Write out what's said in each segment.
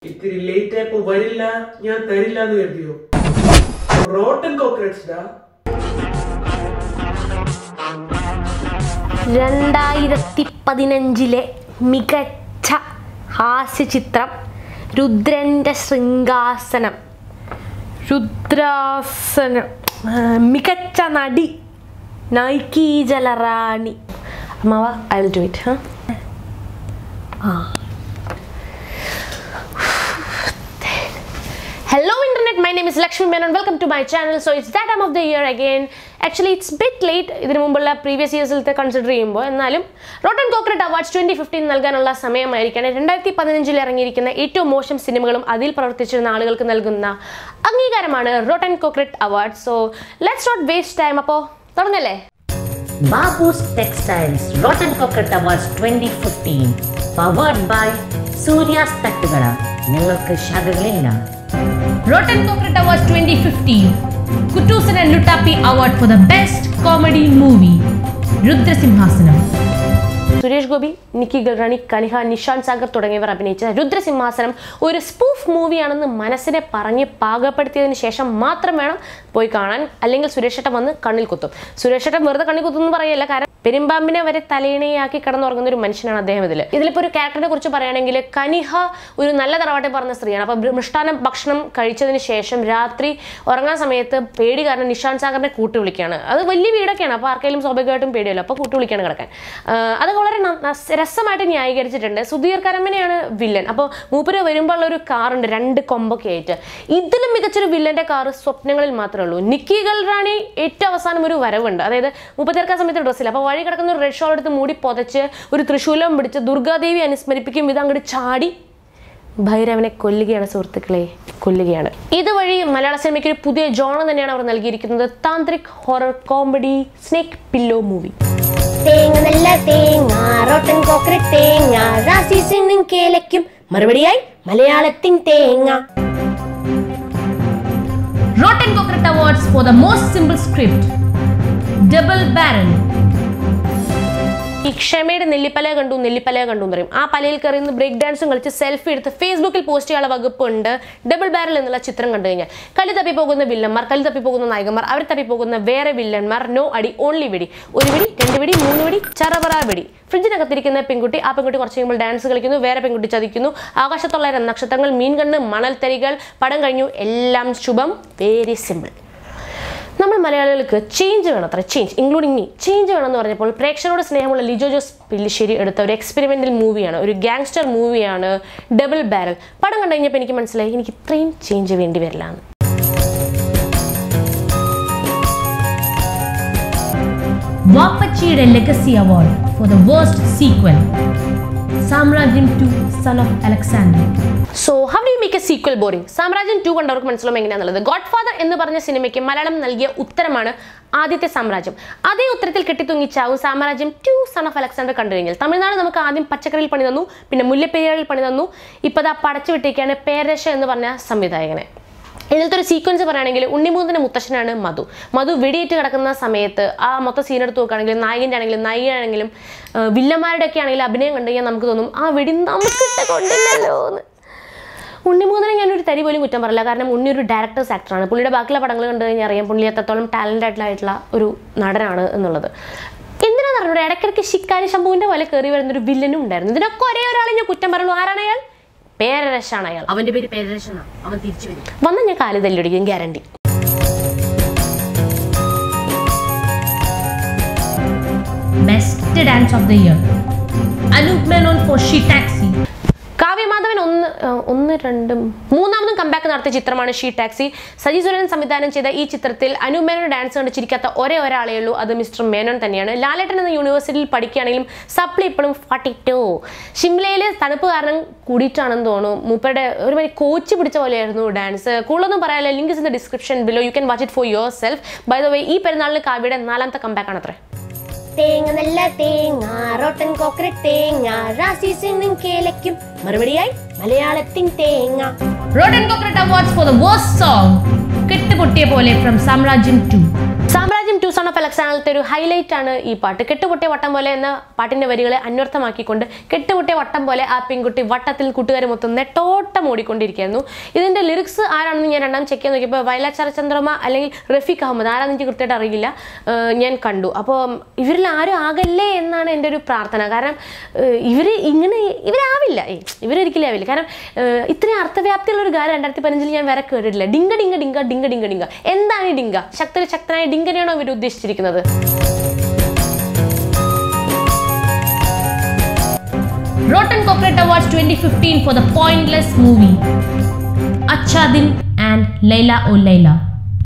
ഇത്തിരി ലേറ്റ് ആയപ്പോ വരില്ല ഞാൻ തരില്ല എന്ന് കരുതിയോ റോട്ടൻ കോക്രോച്ച് ഡാ രണ്ടായിരത്തി പതിനഞ്ചിലെ മികച്ച ഹാസ്യചിത്രം രുദ്രന്റെ ശൃംഗാസനം രുദ്രാസനം ആ, മികച്ച നടി നൈക്കി ജലറാണി അമ്മാവ I will do it ah Hello internet, my name is Lakshmi Menon. Welcome to my channel. So it's that time of the year again. Actually, it's bit late ഇതിനു മുമ്പുള്ള പ്രീവിയസ് ഇയേഴ്സിലത്തെ കൺസിഡർ ചെയ്യുമ്പോൾ എന്നാലും rotten coconut awards twenty fifteen നൽകാനുള്ള സമയമായിരിക്കണം രണ്ടായിരത്തി പതിനഞ്ചിൽ ഇറങ്ങിയിരിക്കുന്ന ഏറ്റവും മോശം സിനിമകളും അതിൽ പ്രവർത്തിച്ചിരുന്ന ആളുകൾക്ക് നൽകുന്ന അംഗീകാരമാണ് rotten coconut award so let's not waste time അപ്പോൾ തുടങ്ങല്ലേ Babu's Textiles Rotten Coconut Awards 2015 powered by Surya's തട്ടുകട ഞങ്ങൾക്ക് ശാഖകളില്ല Rotten Coconut Awards 2015 Kutusan and Lutapi Award for the Best Comedy Movie Rudra Simhasanam Suresh Gopi Nikki Galrani Kaniha Nishant Sagar തുടങ്ങിയവർ അഭിനയിച്ച രുദ്രസിംഹാസനം ഒരു സ്പൂഫ് മൂവിയാണെന്ന് മനസ്സിനെ പറഞ്ഞ് പാകപ്പെടുത്തിയതിന് ശേഷം മാത്രം വേണം പോയി കാണാൻ അല്ലെങ്കിൽ സുരേഷേട്ടൻ വന്ന് കണ്ണിൽ കുത്തും സുരേഷേട്ടൻ വെറുതെ കണ്ണിൽ കുത്തും എന്ന് പറയല്ല കാരണം പെരുമ്പാമ്പിനെ വരെ തലയിണയാക്കി കിടന്നുറങ്ങുന്ന ഒരു മനുഷ്യനാണ് അദ്ദേഹം ഇതിൽ ഇതിലിപ്പോൾ ഒരു ക്യാരക്ടറിനെ കുറിച്ച് പറയുകയാണെങ്കിൽ കനിഹ ഒരു നല്ല തറവാട്ടിൽ പറഞ്ഞ സ്ത്രീയാണ് അപ്പോൾ മൃഷ്ടാനം ഭക്ഷണം കഴിച്ചതിന് ശേഷം രാത്രി ഉറങ്ങാൻ സമയത്ത് പേടി കാരണം നിഷാന്ത് സാഗറിനെ കൂട്ടി വിളിക്കുകയാണ് അത് വലിയ വീടൊക്കെയാണ് അപ്പോൾ ആർക്കെങ്കിലും സ്വാഭാവികമായിട്ടും പേടിയല്ലോ അപ്പോൾ കൂട്ടി വിളിക്കുകയാണ് കിടക്കാൻ ആഹ് അത് വളരെ ന- ന- രസമായിട്ട് ന്യായീകരിച്ചിട്ടുണ്ട് സുധീർ കരമനെയാണ് വില്ലൻ അപ്പോൾ മൂപ്പര് വരുമ്പോൾ ഉള്ള ഒരു കാറുണ്ട് രണ്ട് കൊമ്പൊക്കെ ആയിട്ട് ഇതിലും മികച്ചൊരു വില്ലന്റെ കാറ് സ്വപ്നങ്ങളിൽ മാത്രമേ ഉള്ളൂ നിക്കി ഗൽറാണി ഏറ്റവും അവസാനം ഒരു വരവുണ്ട് അതായത് മുപ്പത്തിരക്കാൻ സമയത്ത് ഡ്രസ്സില്ല അപ്പോൾ വഴി കിടക്കുന്ന ഒരു റെഡ് ഷോൾ എടുത്ത് മൂടി പൊതച്ച് ഒരു തൃശൂലം പിടിച്ച് ദുർഗാദേവി അനുസ്മരിപ്പിക്കും ഇത് അങ്ങോട്ട് ചാടി ഭൈരവനെ കൊല്ലുകയാണ് സുഹൃത്തുക്കളെ കൊല്ലുകയാണ് ഇതുവഴി മലയാള സിനിമയ്ക്ക് ഒരു പുതിയ ജോണർ തന്നെയാണ് അവർ നൽകിയിരിക്കുന്നത് tantric horror comedy snake pillow movie തേങ്ങ നല്ല തേങ്ങ റോട്ടൻ കോക്കററ്റ് തേങ്ങ റാസി സിന്നും കേലയ്ക്കും മറുപടിയായി മലയാളത്തിൻ തേങ്ങ Rotten Coconut Awards for the Most Simple Script Double Barrel ഈ ക്ഷമയുടെ നെല്ലിപ്പല കണ്ടു നെല്ലിപ്പല കണ്ടു എന്ന് പറയും ആ പലയിൽ കയറിയുന്ന ബ്രേക്ക് ഡാൻസും കളിച്ച് സെൽഫി എടുത്ത് ഫേസ്ബുക്കിൽ പോസ്റ്റ് ചെയ്യാനുള്ള വകുപ്പുണ്ട് ഡബിൾ ബാരൽ എന്നുള്ള ചിത്രം കണ്ടു കഴിഞ്ഞാൽ കലി തപ്പി പോകുന്ന വില്ലന്മാർ കലി തപ്പി പോകുന്ന നായകന്മാർ അവർ തപ്പി പോകുന്ന വേറെ വില്ലന്മാർ നോ അടി ഓൺലി വെടി ഒരു വെടി രണ്ട് വെടി മൂന്ന് വെടി ചറപറ വെടി ഫ്രിഡ്ജിനകത്തിരിക്കുന്ന പെൺകുട്ടി ആ പെൺകുട്ടി കുറച്ച് കഴിയുമ്പോൾ ഡാൻസ് കളിക്കുന്നു വേറെ പെൺകുട്ടി ചതിക്കുന്നു ആകാശത്തുള്ള നക്ഷത്രങ്ങൾ മീൻ കണ്ണ് മണൽ തരികൾ പടം കഴിഞ്ഞു എല്ലാം ശുഭം വെരി സിമ്പിൾ നമ്മൾ മലയാളികൾക്ക് ചേഞ്ച് വേണം അത്ര ചേഞ്ച് ഇൻക്ലൂഡിങ് മീ ചേഞ്ച് വേണം എന്ന് പറഞ്ഞപ്പോൾ പ്രേക്ഷകരോട് സ്നേഹമുള്ള ലിജോ ജോസ് പില്ലിശ്ശേരി എടുത്ത ഒരു എക്സ്പെരിമെൻ്റൽ മൂവിയാണ് ഒരു ഗാങ്സ്റ്റർ മൂവിയാണ് ഡബിൾ ബാരൽ പടം കണ്ടു കഴിഞ്ഞപ്പോൾ എനിക്ക് മനസ്സിലായി എനിക്ക് ഇത്രയും ചേഞ്ച് വേണ്ടി വരില്ല എന്ന് Wapachide Legacy Award for the Worst Sequel Samrajam 2 Son of Alexander so how do you make a sequel boring സാമ്രാജ്യം ടു കണ്ടവർക്ക് മനസ്സിലാവും എങ്ങനെയാണെന്നുള്ളത് ഗോഡ് ഫാദർ എന്ന് പറഞ്ഞ സിനിമയ്ക്ക് മലയാളം നൽകിയ ഉത്തരമാണ് ആദ്യത്തെ സാമ്രാജ്യം അതേ ഉത്തരത്തിൽ കെട്ടിത്തൂങ്ങിച്ചാവും സാമ്രാജ്യം ടു സൺ ഓഫ് അലക്സാണ്ടർ കണ്ടു കഴിഞ്ഞാൽ തമിഴ്നാട് നമുക്ക് ആദ്യം പച്ചക്കറിയിൽ പണി തന്നു പിന്നെ മുല്ലപ്പെരിയാറിൽ പണി തന്നു ഇപ്പോൾ ദാ പടച്ചു വിട്ടേക്കാണ് പേരശ എന്ന് പറഞ്ഞ സംവിധായകനെ ഇതിലത്തെ ഒരു സീക്വൻസ് പറയുകയാണെങ്കിൽ ഉണ്ണിമൂന്നിന്റെ മുത്തശ്ശനാണ് മധു മധു വെടിയേറ്റ് കിടക്കുന്ന സമയത്ത് ആ മൊത്തം സീൻ എടുത്ത് നോക്കുകയാണെങ്കിലും നായകൻ്റെ ആണെങ്കിലും നായികയാണെങ്കിലും വില്ലന്മാരുടെ ഒക്കെ ആണെങ്കിലും അഭിനയം കണ്ടു കഴിഞ്ഞാൽ നമുക്ക് തോന്നും ആ വെടി നമുക്കിട്ട് കൊണ്ടില്ലല്ലോ എന്ന് ഉണ്ണിമൂന്നിനെ ഞാനൊരു തരി പോലും കുറ്റം പറയില്ല കാരണം ഉണ്ണി ഒരു ഡയറക്ടേഴ്സ് ആക്ടറാണ് പുള്ളിയുടെ ബാക്കിയുള്ള പടങ്ങൾ കണ്ടു കഴിഞ്ഞാൽ അറിയാം പുള്ളി എത്രത്തോളം ടാലൻ്റ് ആയിട്ടുള്ള ഒരു നടനാണ് എന്നുള്ളത് എന്തിനാന്ന് പറഞ്ഞത് ഇടയ്ക്കിടയ്ക്ക് ശിക്കാരി ശംഭുവിൻ്റെ പോലെ കയറി വരുന്നൊരു വില്ലനും ഉണ്ടായിരുന്നു ഇതിനൊക്കെ ഒരേ ഒരാളെ ഞാൻ കുറ്റം പറയുള്ളൂ ആരാണ് അയാൾ പേരരശാണ് അയാൾ അവന്റെ പേര് പേരരശന അവൻ തിരിച്ചു വരും വന്ന ഞാൻ കാല് തല്ലിടിക്കും guarantee Best Dance of the Year Anup Menon for She Taxi Kavya Madhavan ഒന്ന് ആ, ഒന്ന് രണ്ടും മൂന്നാമതും കമ്പാക്ക് നടത്തിയ ചിത്രമാണ് ഷീ ടാക്സി സജി സുരൻ സംവിധാനം ചെയ്ത ഈ ചിത്രത്തിൽ അനു മേനോൻ ഡാൻസ് കണ്ട് ചിരിക്കാത്ത ഒരേ ഒരാളേ ഉള്ളൂ അത് മിസ്റ്റർ മേനോൻ തന്നെയാണ് ലാലേട്ടൻ എന്ന യൂണിവേഴ്സിറ്റിയിൽ പഠിക്കുകയാണെങ്കിലും സപ്ലി ഇപ്പോഴും ഫട്ടിറ്റോ ഷിംലയിൽ തണുപ്പ് കാരണം കൂടിയിട്ടാണെന്ന് തോന്നുന്നു മൂപ്പരുടെ ഒരു മതി കോച്ച് പിടിച്ച പോലെയായിരുന്നു ഡാൻസ് കൂടുതലൊന്നും പറയാനില്ല link in the description below you can watch it for yourself by the way ഈ പെരുന്നാളിന് കാവ്യയുടെ നാലാമത്തെ കമ്പാക്ക് ആണ് അത്രേ തേങ്ങ നല്ല തേങ്ങ റോട്ടൻ കോക്കററ്റ് തേങ്ങ റാസി സിന്നും കേലയ്ക്കും മറുപടിയായി മലയാളത്തിൻ തേങ്ങ Rotten Coconut Awards for the Worst Song Kittukutte Pole from Samrajam 2 സാമ്രാജ്യം ടു സൺ ഓഫ് അലക്സാണ്ടത്തെ ഒരു ഹൈലൈറ്റ് ആണ് ഈ പാട്ട് കെട്ടുപൊട്ടിയ വട്ടം പോലെ എന്ന പാട്ടിന്റെ വരികളെ അന്വർത്ഥമാക്കിക്കൊണ്ട് കെട്ടുപൊട്ടിയ വട്ടം പോലെ ആ പെൺകുട്ടി വട്ടത്തിൽ കൂട്ടുകാരെ മൊത്തം നെട്ടോട്ടം ഓടിക്കൊണ്ടിരിക്കുകയായിരുന്നു ഇതിന്റെ ലിറിക്സ് ആരാണെന്ന് ഞാൻ രണ്ടാം ചെക്ക് ചെയ്യാൻ നോക്കിയപ്പോൾ വയല ചരചന്ദ്രമ അല്ലെങ്കിൽ റഫീഖ് അഹമ്മദ് ആരാണെന്ന് എനിക്ക് കൃത്യമായിട്ട് അറിയില്ല ഏഹ് ഞാൻ കണ്ടു അപ്പോൾ ഇവരിൽ ആരും ആകല്ലേ എന്നാണ് എൻ്റെ ഒരു പ്രാർത്ഥന കാരണം ഇവർ ഇങ്ങനെ ഇവരാവില്ല ഏയ് ഇവരൊരിക്കലും ആവില്ല കാരണം ഏഹ് ഇത്രയും അർത്ഥവ്യാപ്തിയുള്ള ഒരു ഗാനം രണ്ടായിരത്തി പതിനഞ്ചിൽ ഞാൻ വേറെ കേട്ടിട്ടില്ല ഡിങ്ക ഡിങ്ക ഡിങ്ക ഡിങ്ക ഡിങ്ക ഡിങ്ക എന്താണ് ഈ ഡിങ്ക ശക്തന് ശക്തനായ ഡിങ്കനെയാണോ ഇവർ ഉദ്ദേശിച്ചിരിക്കുന്നത് Rotten Coconut Awards 2015 for the Pointless Movie. Acha Din and Laila O Laila.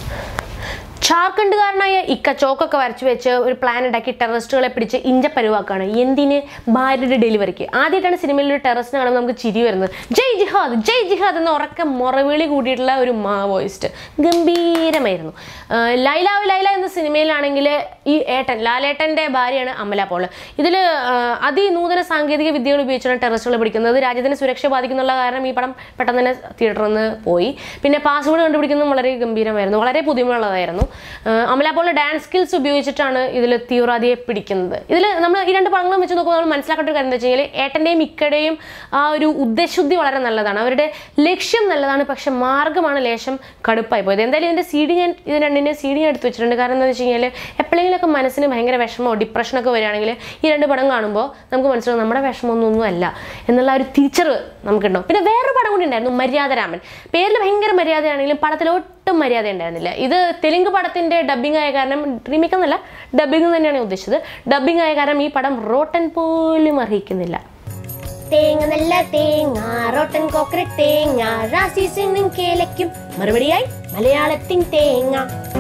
ഝാർഖണ്ഡുകാരനായ ഇക്ക ചോക്കൊക്കെ വരച്ചു വെച്ച് ഒരു പ്ലാൻ ഉണ്ടാക്കി ടെററിസ്റ്റുകളെ പിടിച്ച് ഇഞ്ചപ്പരുവാക്കാണ് എന്തിന് ഭാര്യയുടെ ഡെലിവറിക്ക് ആദ്യമായിട്ടാണ് സിനിമയിൽ ഒരു ടെററിസ്റ്റിനെ കാണുമ്പോൾ നമുക്ക് ചിരി വരുന്നത് ജയ് ജിഹാദ് ജയ് ജിഹാദ് എന്ന ഉറക്ക മുറവിളി കൂടിയിട്ടുള്ള ഒരു മാവോയിസ്റ്റ് ഗംഭീരമായിരുന്നു ആഹ് ലൈലാവ് ലൈല എന്ന സിനിമയിലാണെങ്കിൽ ഈ ഏട്ടൻ ലാലേട്ടൻ്റെ ഭാര്യയാണ് അമല പോൾ ഇതിൽ അതിനൂതന സാങ്കേതിക വിദ്യകൾ ഉപയോഗിച്ചാണ് ടെററിസ്റ്റുകളെ പിടിക്കുന്നത് രാജ്യത്തിന് സുരക്ഷ ബാധിക്കുന്നുള്ള കാരണം ഈ പടം പെട്ടെന്ന് തന്നെ തിയേറ്ററിൽ നിന്ന് പോയി പിന്നെ പാസ്വേഡ് കണ്ടുപിടിക്കുന്നതും വളരെ ഗംഭീരമായിരുന്നു വളരെ പുതുമയുള്ളതായിരുന്നു ആഹ് അമല പോൾ ഡാൻസ് സ്കിൽസ് ഉപയോഗിച്ചിട്ടാണ് ഇതിൽ തീവ്രവാദിയെ പിടിക്കുന്നത് ഇതിൽ നമ്മൾ ഈ രണ്ട് പടങ്ങളും വെച്ച് നോക്കുമ്പോൾ നമ്മൾ മനസ്സിലാക്കേണ്ട ഒരു കാര്യം എന്താ വെച്ച് കഴിഞ്ഞാൽ ഏട്ടൻ്റെയും ഇക്കയുടെയും ആ ഒരു ഉദ്ദേശശുദ്ധി വളരെ നല്ലതാണ് അവരുടെ ലക്ഷ്യം നല്ലതാണ് പക്ഷെ മാർഗ്ഗമാണ് ലേശം കടുപ്പായി പോയത് എന്തായാലും ഇതിൻ്റെ സി ഡി ഞാൻ ഇത് രണ്ടിൻ്റെ സി ഡി ഞാൻ എടുത്ത് വെച്ചിട്ടുണ്ട് കാരണം എന്താ വെച്ച് കഴിഞ്ഞാൽ എപ്പോഴെങ്കിലുമൊക്കെ മനസ്സിന് ഭയങ്കര വിഷമോ ഡിപ്രഷനൊക്കെ വരികയാണെങ്കിൽ ഈ രണ്ട് പടം കാണുമ്പോൾ നമുക്ക് മനസ്സിലാവും നമ്മുടെ വിഷമമൊന്നും അല്ല എന്നുള്ള ആ ഒരു തിരിച്ചറിവ് നമുക്കുണ്ടാവും പിന്നെ വേറൊരു പടം കൂടി ഉണ്ടായിരുന്നു മര്യാദരാമൻ പേരിൽ ഭയങ്കര മര്യാദയാണെങ്കിലും പടത്തിൽ ഒട്ടും മര്യാദ ഉണ്ടായിരുന്നില്ല ഇത് തെലുങ്ക് പടത്തിന്റെ ഡബ്ബിംഗ് ആയ കാരണം റീമേക്ക് എന്നല്ല ഡബ്ബിംഗ് തന്നെയാണ് ഉദ്ദേശിച്ചത് ഡബ്ബിംഗ് ആയ കാരണം ഈ പടം റോട്ടൻ പോലും അർഹിക്കുന്നില്ല തേങ്ങ നല്ല തേങ്ങ റോട്ടൻ കോക്കറ തേങ്ങ റാസി സിന്നും കേലയ്ക്കും മറുപടിയായി മലയാളത്തിൻ തേങ്ങ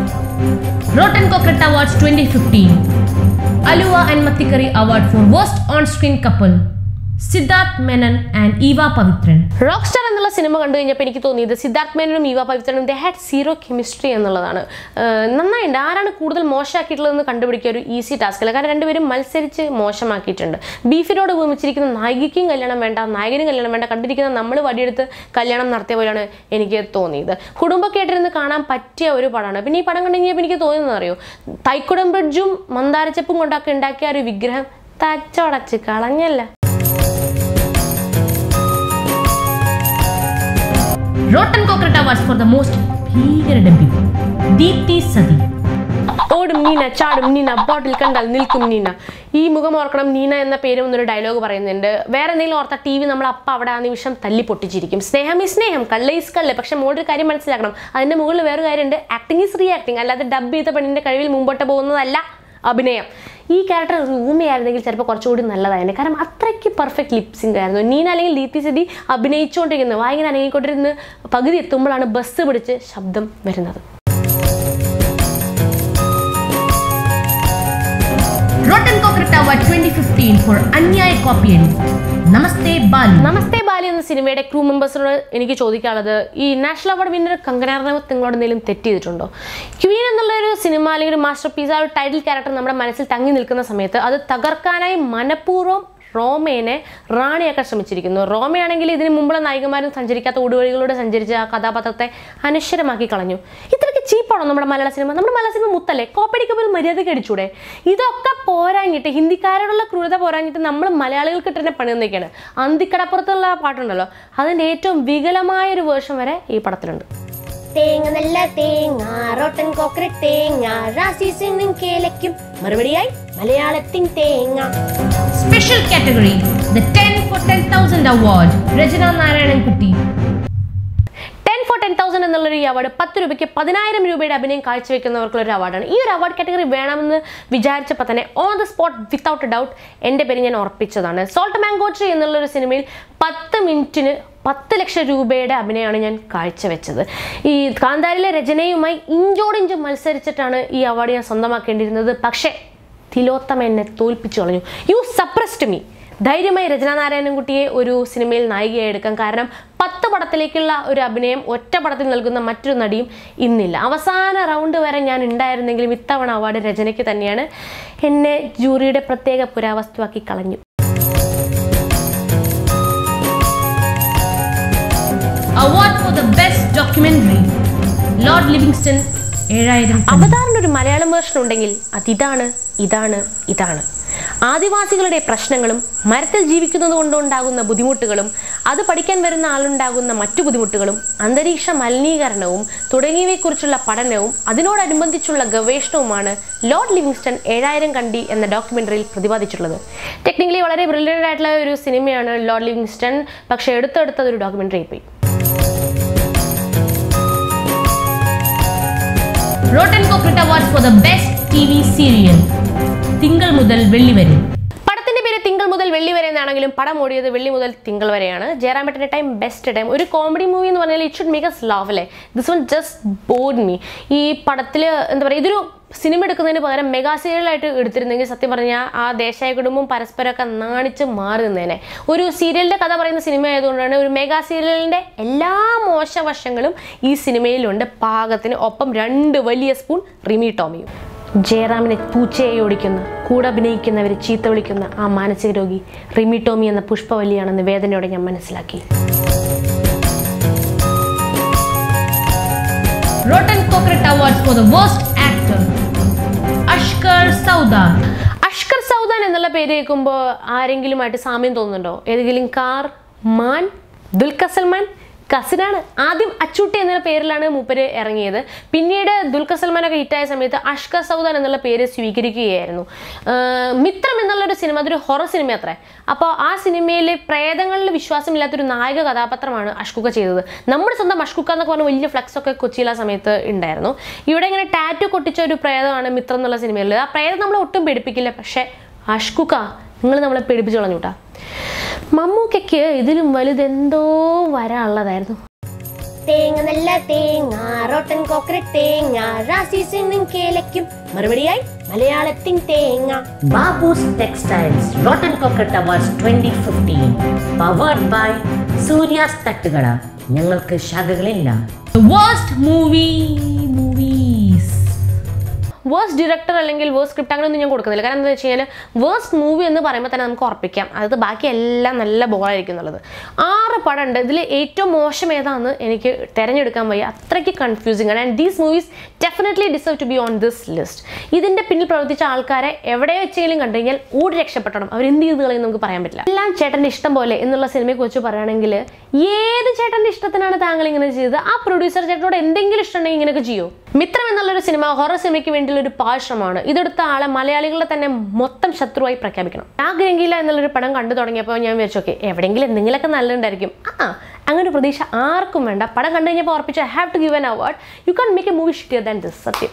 Rotten Coconut Awards 2015. Alua and Matikari Award for Worst On-Screen Couple. Siddharth Menon and Eva Pavitran. Rock star എന്നുള്ള സിനിമ കണ്ടു കഴിഞ്ഞപ്പോൾ എനിക്ക് തോന്നിയത് സിദ്ധാർത്ഥ് മേനനും ഈവ പവിത്രനും ദേ ഹാഡ് സീറോ കെമിസ്ട്രി എന്നുള്ളതാണ് ഏഹ് നന്നായിട്ടുണ്ട് ആരാണ് കൂടുതൽ മോശമാക്കിയിട്ടുള്ളതെന്ന് കണ്ടുപിടിക്കുക ഒരു ഈസി ടാസ്ക് അല്ല കാരണം രണ്ടുപേരും മത്സരിച്ച് മോശമാക്കിയിട്ടുണ്ട് ബീഫിനോട് ഉപമിച്ചിരിക്കുന്ന നായികയ്ക്കും കല്യാണം വേണ്ട നായകനും കല്യാണം വേണ്ട കണ്ടിരിക്കുന്ന നമ്മൾ വടിയെടുത്ത് കല്യാണം നടത്തിയ പോലെയാണ് എനിക്ക് തോന്നിയത് കുടുംബമൊക്കെ ആയിട്ടിരുന്ന് കാണാൻ പറ്റിയ ഒരു പടമാണ് പിന്നെ ഈ പടം കണ്ടു കഴിഞ്ഞപ്പോൾ എനിക്ക് തോന്നുന്നത് അറിയോ തൈക്കുടം ബ്രിഡ്ജും മന്ദാരച്ചപ്പും കൊണ്ടൊക്കെ ഉണ്ടാക്കിയ ആ ഒരു വിഗ്രഹം തച്ചടച്ച് കളഞ്ഞല്ല Rotten Coconut Awards for the most ഭീകര ഡബ്ബിംഗ് ദീപ്തി സതി ഓടും നീന ചാടും നീന ബോട്ടിൽ കണ്ടാൽ നിൽക്കും നീന ഈ മുഖം ഓർക്കണം നീന എന്ന പേരും എന്നൊരു ഡയലോഗ് പറയുന്നുണ്ട് വേറെ എന്തെങ്കിലും ഓർത്ത ടി വി നമ്മൾ അപ്പം അവിടെ ആ നിമിഷം തല്ലി പൊട്ടിച്ചിരിക്കും സ്നേഹം ഈ സ്നേഹം കള്ള ഈസ് കള്ള് പക്ഷെ മോളൊരു കാര്യം മനസ്സിലാക്കണം അതിന്റെ മുകളിൽ വേറെ കാര്യമുണ്ട് ആക്ടിങ് ഈസ് റിയാക്ടിങ് അല്ലാതെ ഡബ് ചെയ്ത പെണ്ണിന്റെ കഴിവിൽ മുമ്പോട്ട് പോകുന്നതല്ല അഭിനയം ഈ ക്യാരക്ടർ റൂമിയായിരുന്നെങ്കിൽ ചിലപ്പോൾ കുറച്ചുകൂടി നല്ലതായിരുന്നു കാരണം അത്രയ്ക്ക് പെർഫെക്റ്റ് ലിപ്സിംഗ് ആയിരുന്നു നീന അല്ലെങ്കിൽ ദീപ്തി സതി അഭിനയിച്ചുകൊണ്ടിരിക്കുന്നത് വായിങ്ങനെ അനങ്ങിക്കൊണ്ടിരുന്ന് പകുതി എത്തുമ്പോഴാണ് ബസ് പിടിച്ച് ശബ്ദം വരുന്നത് Rotten Coconut Award 2015 for അന്യായ കോപ്പിയടി നമസ്തേ ബാലു നമസ്തേ ബാലി എന്ന സിനിമയുടെ ക്രൂ മെമ്പേഴ്സിനോട് എനിക്ക് ചോദിക്കാനുള്ളത് ഈ national award winner Kangana Ranaut നിങ്ങളോട് എന്തെങ്കിലും തെറ്റ് ചെയ്തിട്ടുണ്ടോ ക്വീൻ എന്നുള്ള ഒരു സിനിമ അല്ലെങ്കിൽ ഒരു മാസ്റ്റർ പീസ് ആ ഒരു ടൈറ്റിൽ ക്യാരക്ടർ നമ്മുടെ മനസ്സിൽ തങ്ങി നിൽക്കുന്ന സമയത്ത് അത് തകർക്കാനായി മനഃപൂർവ്വം റോമേനെ റാണിയാക്കാൻ ശ്രമിച്ചിരിക്കുന്നു റോമയാണെങ്കിൽ ഇതിന് മുമ്പുള്ള നായികമാരും സഞ്ചരിക്കാത്ത ഊടുവഴികളിലൂടെ സഞ്ചരിച്ച ആ കഥാപാത്രത്തെ അനശ്വരമാക്കി കളഞ്ഞു ഇത്രയ്ക്ക് ചീപ്പാണോ നമ്മുടെ മലയാള സിനിമ നമ്മുടെ മലയാള സിനിമ മുത്തല്ലേ കോപ്പടിക്ക് പോലും മര്യാദയ്ക്ക് അടിച്ചൂടെ ഇതൊക്കെ പോരാഞ്ഞിട്ട് ഹിന്ദിക്കാരോടുള്ള ക്രൂരത പോരാഞ്ഞിട്ട് നമ്മൾ മലയാളികൾക്ക് ഇട്ടുന്ന പണി എന്നൊക്കെയാണ് അന്തിക്കടപ്പുറത്തുള്ള ആ പാട്ടുണ്ടല്ലോ അതിൻ്റെ ഏറ്റവും വികലമായ ഒരു വേർഷൻ വരെ ഈ പടത്തിലുണ്ട് തേങ്ങ നല്ല തേങ്ങ റോട്ടൻ കോക്കറ തേങ്ങ റാസി സിന്നും കേലയ്ക്കും മറുപടിയായി മലയാളത്തിൻ തേങ്ങ special category the ten four ten thousand award Rachana Narayanan Kutty ten four ten thousand എന്നുള്ളൊരു ഈ അവാർഡ് പത്ത് രൂപയ്ക്ക് പതിനായിരം രൂപയുടെ അഭിനയം കാഴ്ചവെക്കുന്നവർക്കുള്ള ഒരു അവാർഡാണ് ഈ ഒരു അവാർഡ് കാറ്റഗറി വേണമെന്ന് വിചാരിച്ചപ്പോൾ തന്നെ on the spot without doubt എൻ്റെ പേര് ഞാൻ ഉറപ്പിച്ചതാണ് സോൾട്ട് മാംഗോ ട്രീ എന്നുള്ളൊരു സിനിമയിൽ പത്ത് മിനിറ്റിന് പത്ത് ലക്ഷം രൂപയുടെ അഭിനയമാണ് ഞാൻ കാഴ്ചവെച്ചത് ഈ കാന്താരിലെ രചനയുമായി ഇഞ്ചോടിഞ്ച് മത്സരിച്ചിട്ടാണ് ഈ അവാർഡ് ഞാൻ സ്വന്തമാക്കേണ്ടിയിരുന്നത് പക്ഷേ തിലോത്തമ എന്നെ തോൽപ്പിച്ചു കളഞ്ഞു യു സപ്രസ്ഡ് മീ ധൈര്യമായി രചനാ നാരായണൻകുട്ടിയെ ഒരു സിനിമയിൽ നായികയായി എടുക്കാം കാരണം പത്ത് പടത്തിലേക്കുള്ള ഒരു അഭിനയം ഒറ്റ പടത്തിൽ നൽകുന്ന മറ്റൊരു നടിയും ഇന്നില്ല അവസാന റൗണ്ട് വരെ ഞാൻ ഉണ്ടായിരുന്നെങ്കിലും ഇത്തവണ അവാർഡ് രചനയ്ക്ക് തന്നെയാണ് എന്നെ ജൂറിയുടെ പ്രത്യേക പുരാവസ്തുവാക്കി കളഞ്ഞു Award for the Best Documentary Lord Livingston ഏഴായിരം അവതാറിന് ഒരു മലയാളം വേർഷൻ ഉണ്ടെങ്കിൽ അതിതാണ് ഇതാണ് ഇതാണ് ആദിവാസികളുടെ പ്രശ്നങ്ങളും മരത്തിൽ ജീവിക്കുന്നത് കൊണ്ടുണ്ടാകുന്ന ബുദ്ധിമുട്ടുകളും അത് പഠിക്കാൻ വരുന്ന ആളുണ്ടാകുന്ന മറ്റു ബുദ്ധിമുട്ടുകളും അന്തരീക്ഷ മലിനീകരണവും തുടങ്ങിയവയെക്കുറിച്ചുള്ള പഠനവും അതിനോടനുബന്ധിച്ചുള്ള ഗവേഷണവുമാണ് ലോർഡ് ലിവിങ്സ്റ്റൺ ഏഴായിരം കണ്ടി എന്ന ഡോക്യുമെന്ററിയിൽ പ്രതിപാദിച്ചിട്ടുള്ളത് ടെക്നിക്കലി വളരെ ബ്രില്യൻ്റ് ആയിട്ടുള്ള ഒരു സിനിമയാണ് ലോർഡ് ലിവിങ്സ്റ്റൺ പക്ഷേ എടുത്തെടുത്തത് ഒരു ഡോക്യുമെന്ററി ആയിപ്പോയി rotten coconut awards for the best T V serial തിങ്കൾ മുതൽ വെള്ളി വരെ പടത്തിന്റെ പേര് തിങ്കൾ മുതൽ വെള്ളി വരെ എന്നാണെങ്കിലും പടം ഓടിയത് വെള്ളി മുതൽ തിങ്കൾ വരെയാണ് ജയറാമേട്ടൻ്റെ ടൈം ബെസ്റ്റ് ടൈം ഒരു കോമഡി മൂവി എന്ന് പറഞ്ഞാൽ it should make us love അല്ലേ this one just bored me ഈ പടത്തിൽ എന്താ പറയുക ഇതൊരു സിനിമ എടുക്കുന്നതിന് പകരം മെഗാ സീരിയലായിട്ട് എടുത്തിരുന്നെങ്കിൽ സത്യം പറഞ്ഞാൽ ആ ദേശായ കുടുംബം പരസ്പരമൊക്കെ നാണിച്ച് മാറി നിന്നേനെ ഒരു സീരിയലിൻ്റെ കഥ പറയുന്ന സിനിമ ആയതുകൊണ്ടാണ് ഒരു മെഗാ സീരിയലിൻ്റെ എല്ലാ മോശവശങ്ങളും ഈ സിനിമയിലുണ്ട് പാകത്തിന് ഒപ്പം രണ്ട് വലിയ സ്പൂൺ റിമി ടോമിയും ജയറാമിനെ പൂച്ചയെ ഓടിക്കുന്ന കൂടെ അഭിനയിക്കുന്നവരെ ചീത്ത വിളിക്കുന്ന ആ മാനസിക രോഗി റിമി ടോമി എന്ന പുഷ്പവല്ലിയാണെന്ന് വേദനയോടെ ഞാൻ മനസ്സിലാക്കി rotten coconut awards for the worst actor Ashkar Saudan Ashkar Saudan എന്നുള്ള പേര് കേൾക്കുമ്പോൾ ആരെങ്കിലുമായിട്ട് സാമ്യം തോന്നുന്നുണ്ടോ ഏതെങ്കിലും കാർ മാൻ ദുൽഖർ സൽമാൻ കസിനാണ് ആദ്യം അച്ചൂട്ടി എന്ന പേരിലാണ് മൂപ്പര് ഇറങ്ങിയത് പിന്നീട് ദുൽഖർ സൽമാനൊക്കെ ഹിറ്റായ സമയത്ത് അഷ്കർ സൗദാൻ എന്നുള്ള പേര് സ്വീകരിക്കുകയായിരുന്നു ആഹ് മിത്രം എന്നുള്ളൊരു സിനിമ അതൊരു ഹൊറർ സിനിമ അത്രേ അപ്പോൾ ആ സിനിമയിൽ പ്രേതങ്ങളിൽ വിശ്വാസമില്ലാത്തൊരു നായക കഥാപാത്രമാണ് അഷ്കുക്ക ചെയ്തത് നമ്മുടെ സ്വന്തം അഷ്കുക്ക എന്നൊക്കെ പറഞ്ഞ വലിയ ഫ്ലക്സ് ഒക്കെ കൊച്ചിയിൽ ആ സമയത്ത് ഉണ്ടായിരുന്നു ഇവിടെ ഇങ്ങനെ ടാറ്റു കൊട്ടിച്ച ഒരു പ്രേതമാണ് മിത്രം എന്നുള്ള സിനിമയിൽ ആ പ്രേതം നമ്മളെ ഒട്ടും പേടിപ്പിക്കില്ല പക്ഷേ അഷ്കുക്ക നിങ്ങൾ നമ്മളെ പേടിപ്പിച്ചു കളഞ്ഞു കേട്ടാ മമ്മൂക്കയ്ക്ക് ഇതിലും വലുതെന്തോ വരാനുള്ളതായിരുന്നു തേങ്ങ നല്ല തേങ്ങ റോട്ടൻ കോക്കററ്റ് തേങ്ങ റാസി സിന്നും കേലയ്ക്കും മറുപടിയായി മലയാളത്തിൻ തേങ്ങ Babu's textiles rotten coconut awards twenty fifteen powered by Surya's Thattukada ഞങ്ങൾക്ക് ശാഖകളില്ല worst movie movies worst director അല്ലെങ്കിൽ വേഴ്സ്റ്റ് സ്ക്രിപ്റ്റ് അങ്ങനെയൊന്നും ഞാൻ കൊടുക്കുന്നില്ല കാരണം എന്താ വെച്ച് കഴിഞ്ഞാൽ വേഴ്സ്റ്റ് മൂവി എന്ന് പറയുമ്പോൾ തന്നെ നമുക്ക് ഉറപ്പിക്കാം അത് ബാക്കി എല്ലാം നല്ല ബോറായിരിക്കും എന്നുള്ളത് ആറ് പടം ഉണ്ട് ഇതിൽ ഏറ്റവും മോശം ഏതാണെന്ന് എനിക്ക് തിരഞ്ഞെടുക്കാൻ വയ്യ അത്രയ്ക്ക് കൺഫ്യൂസിങ് ആണ് and these movies definitely deserve to be on this list ഇതിൻ്റെ പിന്നിൽ പ്രവർത്തിച്ച ആൾക്കാരെ എവിടെ വെച്ചെങ്കിലും കണ്ടു കഴിഞ്ഞാൽ ഓടി രക്ഷപ്പെട്ടണം അവർ എന്ത് ചെയ്ത് കളയും നമുക്ക് പറയാൻ പറ്റില്ല എല്ലാം ചേട്ടൻ്റെ ഇഷ്ടം പോലെ എന്നുള്ള സിനിമയെ കുറിച്ച് പറയുകയാണെങ്കിൽ ഏത് ചേട്ടൻ്റെ ഇഷ്ടത്തിനാണ് താങ്കൾ ഇങ്ങനെ ചെയ്തത് ആ പ്രൊഡ്യൂസർ ചേട്ടനോട് എന്തെങ്കിലും ഇഷ്ടമുണ്ടെങ്കിൽ ഇങ്ങനെയൊക്കെ ചെയ്യോ മിത്രം എന്നുള്ളൊരു സിനിമ ഹൊറർ സിനിമയ്ക്ക് വേണ്ടിയുള്ള ഒരു പാഴ്ശ്രമമാണ് ഇതെടുത്ത ആളെ മലയാളികളുടെ തന്നെ മൊത്തം ശത്രുവായി പ്രഖ്യാപിക്കണം ആഗ്രഹിക്കില്ല എന്നുള്ളൊരു പടം കണ്ടു തുടങ്ങിയപ്പോൾ ഞാൻ വിചാരിച്ചു ഓക്കെ എവിടെയെങ്കിലും എന്തെങ്കിലുമൊക്കെ നല്ലതുണ്ടായിരിക്കും ആ അങ്ങനെ ഒരു പ്രതീക്ഷ ആർക്കും വേണ്ട പടം കണ്ടു കഴിഞ്ഞപ്പോൾ ഉറപ്പിച്ച have to give an award you can make a movie shittier than this സത്യം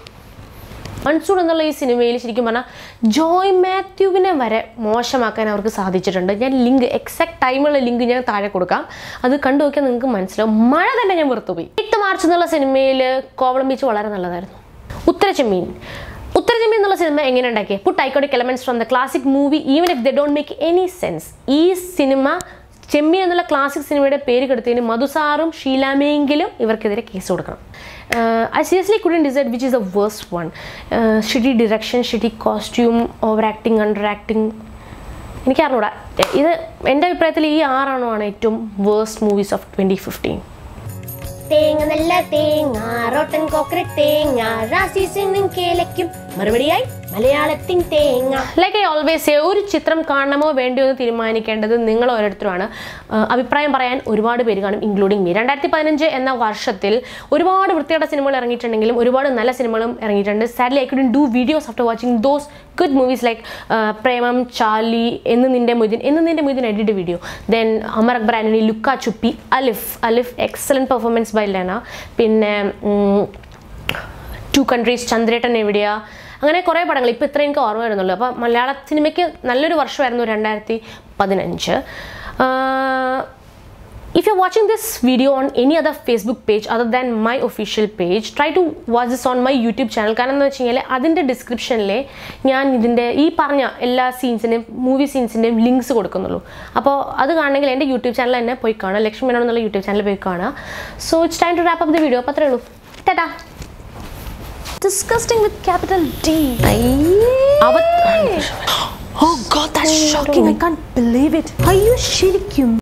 മൺസൂൺ എന്നുള്ള ഈ സിനിമയിൽ ശരിക്കും പറഞ്ഞാൽ ജോയ് മാത്യുവിനെ വരെ മോശമാക്കാൻ അവർക്ക് സാധിച്ചിട്ടുണ്ട് ഞാൻ ലിങ്ക് എക്സാക്ട് ടൈമുള്ള ലിങ്ക് ഞാൻ താഴെ കൊടുക്കാം അത് കണ്ടു നോക്കിയാൽ നിങ്ങൾക്ക് മനസ്സിലാവും മഴ തന്നെ ഞാൻ വെറുത്തുപോയി എട്ട് മാർച്ച് എന്നുള്ള സിനിമയിൽ കോവളം ബീച്ച് വളരെ നല്ലതായിരുന്നു ഉത്തരചെമ്മീൻ ഉത്തരചെമ്മീൻ എന്നുള്ള സിനിമ എങ്ങനെ ഉണ്ടാക്കി put iconic elements from the classic movie even if they don't make any sense ഈ സിനിമ ചെമ്മീൻ എന്നുള്ള ക്ലാസിക് സിനിമയുടെ പേര് കെടുത്തതിന് മധുസാറും ഷീലാമയെങ്കിലും ഇവർക്കെതിരെ കേസ് കൊടുക്കണം I seriously couldn't decide which is the worst one shitty direction shitty costume over acting under acting എനിക്ക് അറിഞ്ഞൂടാ ഇത് എൻ്റെ അഭിപ്രായത്തിൽ ഈ ആറാണോ ആണ് ഏറ്റവും worst movies of twenty fifteen തേങ്ങ നല്ല തേങ്ങ റോട്ടൻ കോക്കററ്റ് തേങ്ങ റാസി സിന്നും കേലയ്ക്കും മറുപടിയായി മലയാളത്തിൻ തേങ്ങ ലൈക്ക് ഐ ഓൾവേസ് സേ ഒരു ചിത്രം കാണണമോ വേണ്ടിയോ എന്ന് തീരുമാനിക്കേണ്ടത് നിങ്ങൾ ഓരോരുത്തരുമാണ് ആഹ് അഭിപ്രായം പറയാൻ ഒരുപാട് പേര് കാണും ഇൻക്ലൂഡിങ് മീ രണ്ടായിരത്തി പതിനഞ്ച് എന്ന വർഷത്തിൽ ഒരുപാട് വൃത്തിയുടെ സിനിമകൾ ഇറങ്ങിയിട്ടുണ്ടെങ്കിലും ഒരുപാട് നല്ല സിനിമകളും ഇറങ്ങിയിട്ടുണ്ട് sadly I couldn't do videos after watching those good movies like Premam Charlie Ennu Ninte Moideen Ennu Ninte Moideen edit video then Amar Akbar Anthony Lukka Chuppi Alif Alif excellent performance by Lena പിന്നെ ഉം, ടു കൺട്രീസ് ചന്ദ്രേട്ടൻ എവിടെയാ അങ്ങനെ കുറേ പടങ്ങൾ ഇപ്പോൾ ഇത്ര എനിക്ക് ഓർമ്മ വരുന്നുള്ളൂ അപ്പോൾ മലയാള സിനിമയ്ക്ക് നല്ലൊരു വർഷമായിരുന്നു രണ്ടായിരത്തി പതിനഞ്ച് If you're watching this video on any other Facebook page other than my official page, try to watch this on my YouTube channel. കാരണം എന്താ വെച്ച് കഴിഞ്ഞാൽ അതിൻ്റെ ഡിസ്ക്രിപ്ഷനിൽ ഞാൻ ഇതിൻ്റെ ഈ പറഞ്ഞ എല്ലാ സീൻസിൻ്റെയും മൂവി സീൻസിൻ്റെയും ലിങ്ക്സ് കൊടുക്കുന്നുള്ളൂ അപ്പോൾ അത് കാണണമെങ്കിൽ എൻ്റെ യൂട്യൂബ് ചാനൽ തന്നെ പോയി കാണുക ലക്ഷ്മി മേനോൻ എന്നുള്ള യൂട്യൂബ് ചാനൽ പോയി കാണുക so it's time to wrap up the video അപ്പോൾ അത്രേ ഉള്ളൂ ടാറ്റാ ഡിസ്കസ്റ്റിംഗ് വിത്ത് ക്യാപിറ്റൽ ഡി അവ Oh god, that's shocking. I can't believe it. Are you ശരിക്കും